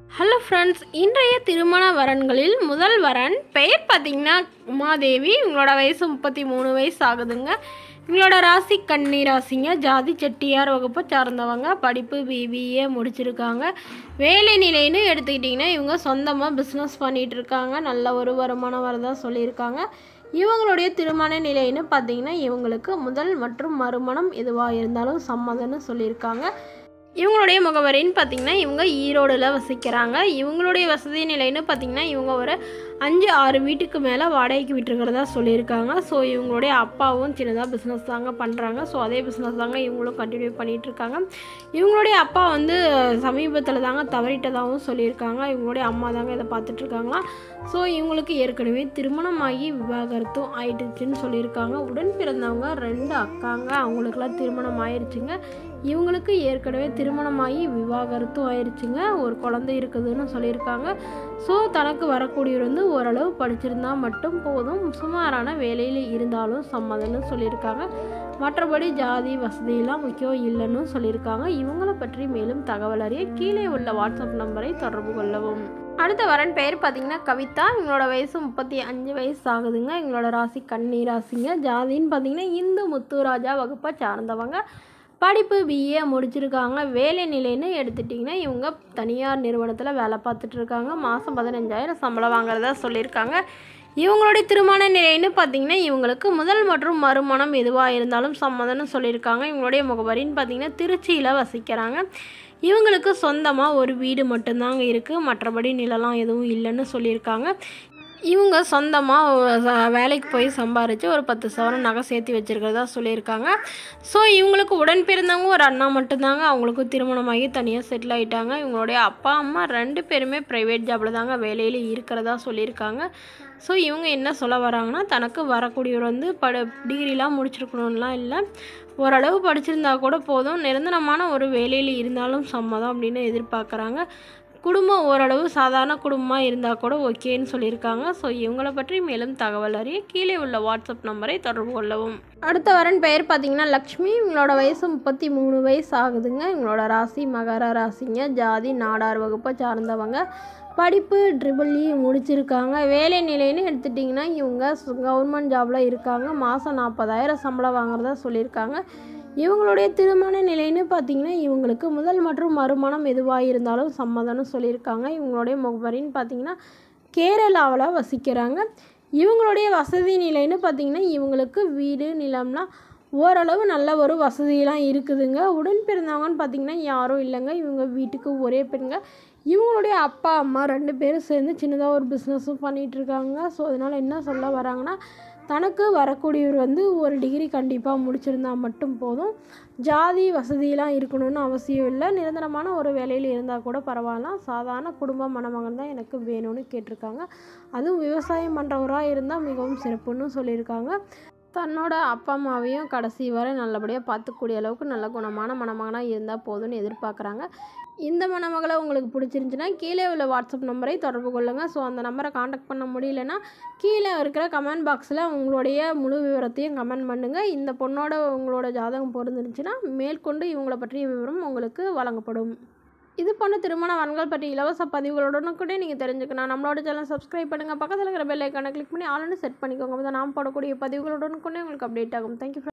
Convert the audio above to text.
hello friends இன்றைய திருமண வரன்களில் முதல் வரன் பெயர் பார்த்தீங்கன்னா உமாதேவி இவங்களோட வயசு முப்பத்தி மூணு வயசு ஆகுதுங்க இவங்களோட ராசி கன்னி ராசிங்க ஜாதி செட்டியார் வகுப்பை சார்ந்தவங்க படிப்பு பிபிஏ முடிச்சிருக்காங்க வேலை நிலைன்னு எடுத்துக்கிட்டிங்கன்னா இவங்க சொந்தமாக பிஸ்னஸ் பண்ணிகிட்டு இருக்காங்க நல்ல ஒரு வருமானம் வரதா சொல்லியிருக்காங்க இவங்களுடைய திருமண நிலைன்னு பார்த்தீங்கன்னா இவங்களுக்கு முதல் மற்றும் மறுமணம் எதுவாக இருந்தாலும் சம்மதம்னு சொல்லியிருக்காங்க இவங்களுடைய முகவரின்னு பார்த்தீங்கன்னா இவங்க ஈரோடில் வசிக்கிறாங்க இவங்களுடைய வசதி நிலைன்னு பார்த்தீங்கன்னா இவங்க ஒரு அஞ்சு ஆறு வீட்டுக்கு மேலே வாடகைக்கு விட்டுருக்கிறதா சொல்லியிருக்காங்க ஸோ இவங்களுடைய அப்பாவும் சின்னதாக பிஸ்னஸ் தாங்க பண்ணுறாங்க ஸோ அதே பிஸ்னஸ் தாங்க இவங்களும் கண்டினியூ பண்ணிகிட்டு இருக்காங்க இவங்களுடைய அப்பா வந்து சமீபத்தில் தாங்க தவறிட்டதாகவும் சொல்லியிருக்காங்க இவங்களுடைய அம்மா தாங்க இதை பார்த்துட்ருக்காங்களாம் ஸோ இவங்களுக்கு ஏற்கனவே திருமணமாகி விவாகரத்தும் ஆயிடுச்சுன்னு சொல்லியிருக்காங்க உடன் பிறந்தவங்க ரெண்டு அக்காங்க அவங்களுக்கெல்லாம் திருமணம் ஆயிடுச்சுங்க இவங்களுக்கு ஏற்கனவே திருமணமாகி விவாகரத்தும் ஆயிடுச்சுங்க ஒரு குழந்தை இருக்குதுன்னு சொல்லியிருக்காங்க ஸோ தனக்கு வரக்கூடியவர் வந்து ஓரளவு படிச்சிருந்தா மட்டும் போதும் சுமாரான வேலையில் இருந்தாலும் சம்மதம்னு சொல்லியிருக்காங்க மற்றபடி ஜாதி வசதியெல்லாம் முக்கியம் இல்லைன்னு சொல்லியிருக்காங்க இவங்கள பற்றி மேலும் தகவல் அறிய கீழே உள்ள வாட்ஸ்அப் நம்பரை தொடர்பு கொள்ளவும் அடுத்த வரன் பெயர் பார்த்தீங்கன்னா கவிதா இவங்களோட வயசு முப்பத்தி அஞ்சு வயசு ஆகுதுங்க இவங்களோட ராசி கன்னி ராசிங்க ஜாதின்னு பார்த்தீங்கன்னா இந்து முத்துராஜா வகுப்பை சார்ந்தவங்க படிப்பு பிஏ முடிச்சிருக்காங்க வேலை நிலைன்னு எடுத்துட்டிங்கன்னா இவங்க தனியார் நிறுவனத்தில் வேலை பார்த்துட்டு இருக்காங்க மாதம் பதினஞ்சாயிரம் சம்பளம் வாங்குறதா சொல்லியிருக்காங்க இவங்களுடைய திருமண நிலைன்னு பார்த்தீங்கன்னா இவங்களுக்கு முதல் மற்றும் மறுமணம் எதுவாக இருந்தாலும் சம்மதம்னு சொல்லியிருக்காங்க இவங்களுடைய முகவரின்னு பார்த்தீங்கன்னா திருச்சியில் வசிக்கிறாங்க இவங்களுக்கு சொந்தமாக ஒரு வீடு மட்டும்தாங்க இருக்குது மற்றபடி நிலலாம் எதுவும் இல்லைன்னு சொல்லியிருக்காங்க இவங்க சொந்தமாக வேலைக்கு போய் சம்பாரித்து ஒரு பத்து சவரன் நகை சேர்த்து வச்சுருக்கிறதா சொல்லியிருக்காங்க ஸோ இவங்களுக்கு உடன் பிறந்தவங்க ஒரு அண்ணா மட்டும்தாங்க அவங்களுக்கும் திருமணமாகி தனியாக செட்டில் ஆகிட்டாங்க இவங்களுடைய அப்பா அம்மா ரெண்டு பேருமே ப்ரைவேட் ஜாபில் தாங்க வேலையில் இருக்கிறதா சொல்லியிருக்காங்க ஸோ இவங்க என்ன சொல்ல வராங்கன்னா தனக்கு வரக்கூடியவர் வந்து பட டிகிரிலாம் முடிச்சிருக்கணும்லாம் இல்லை ஓரளவு படிச்சிருந்தா கூட போதும் நிரந்தரமான ஒரு வேலையில் இருந்தாலும் சம்மதம் அப்படின்னு எதிர்பார்க்குறாங்க குடும்பம் ஓரளவு சாதாரண குடும்பமாக இருந்தால் கூட ஓகேன்னு சொல்லியிருக்காங்க ஸோ இவங்களை பற்றி மேலும் தகவல் அறிய கீழே உள்ள வாட்ஸ்அப் நம்பரை தொடர்பு கொள்ளவும் அடுத்த வரன் பெயர் பார்த்தீங்கன்னா லக்ஷ்மி இவங்களோட வயசு முப்பத்தி மூணு வயசு ஆகுதுங்க இவங்களோட ராசி மகர ராசிங்க ஜாதி நாடார் வகுப்பை சார்ந்தவங்க படிப்பு ட்ரிபிள் இ முடிச்சிருக்காங்க வேலை நிலைன்னு எடுத்துட்டிங்கன்னா இவங்க கவர்மெண்ட் ஜாபில் இருக்காங்க மாதம் நாற்பதாயிரம் சம்பளம் வாங்குறதா சொல்லியிருக்காங்க இவங்களுடைய திருமண நிலைன்னு பார்த்தீங்கன்னா இவங்களுக்கு முதல் மற்றும் மறுமணம் எதுவாக இருந்தாலும் சம்மதம்னு சொல்லியிருக்காங்க இவங்களுடைய முகவரின்னு பார்த்தீங்கன்னா கேரளாவில் வசிக்கிறாங்க இவங்களுடைய வசதி நிலைன்னு பார்த்தீங்கன்னா இவங்களுக்கு வீடு நிலம்லாம் ஓரளவு நல்ல ஒரு வசதியெலாம் இருக்குதுங்க உடன் பிறந்தவங்கன்னு பார்த்தீங்கன்னா யாரும் இல்லைங்க இவங்க வீட்டுக்கு ஒரே பெண்ங்க இவங்களுடைய அப்பா அம்மா ரெண்டு பேரும் சேர்ந்து சின்னதாக ஒரு பிஸ்னஸும் பண்ணிகிட்ருக்காங்க ஸோ அதனால் என்ன சொல்ல வராங்கன்னா தனக்கு வரக்கூடியவர் வந்து ஒரு டிகிரி கண்டிப்பாக முடிச்சிருந்தா மட்டும் போதும் ஜாதி வசதியெலாம் இருக்கணும்னு அவசியம் இல்லை நிரந்தரமான ஒரு வேலையில் இருந்தால் கூட பரவாயில்ல சாதாரண குடும்ப மணமகன் தான் எனக்கு வேணும்னு கேட்டிருக்காங்க அதுவும் விவசாயம் பண்ணுறவராக இருந்தால் மிகவும் சிறப்புன்னு சொல்லியிருக்காங்க தன்னோட அப்பா அம்மாவையும் கடைசி வரை நல்லபடியாக பார்த்துக்கூடிய அளவுக்கு நல்ல குணமான மணமகனாக இருந்தால் போதும்னு எதிர்பார்க்குறாங்க இந்த மணமகளை உங்களுக்கு பிடிச்சிருந்துச்சின்னா கீழே உள்ள வாட்ஸ்அப் நம்பரை தொடர்பு கொள்ளுங்கள் ஸோ அந்த நம்பரை காண்டாக்ட் பண்ண முடியலன்னா கீழே இருக்கிற கமெண்ட் பாக்ஸில் உங்களுடைய முழு விவரத்தையும் கமெண்ட் பண்ணுங்கள் இந்த பொண்ணோட உங்களோட ஜாதகம் பொருந்துருந்துச்சுன்னா மேற்கொண்டு இவங்களை பற்றிய விவரம் உங்களுக்கு வழங்கப்படும் இது போன்ற திருமண வரன்கள் பற்றி இலவச பதிவுகளுடன் கூட நீங்கள் தெரிஞ்சுக்கணும் நம்மளோட சேனல் சப்ஸ்கிரைப் பண்ணுங்கள் பக்கத்தில் இருக்கிற பெல் ஐக்கானை கிளிக் பண்ணி ஆல்ரெடி செட் பண்ணிக்கோங்க அப்போ தான் நாம் போடக்கூடிய பதிவுகளுடன் கூட உங்களுக்கு அப்டேட் ஆகும் தேங்க்யூ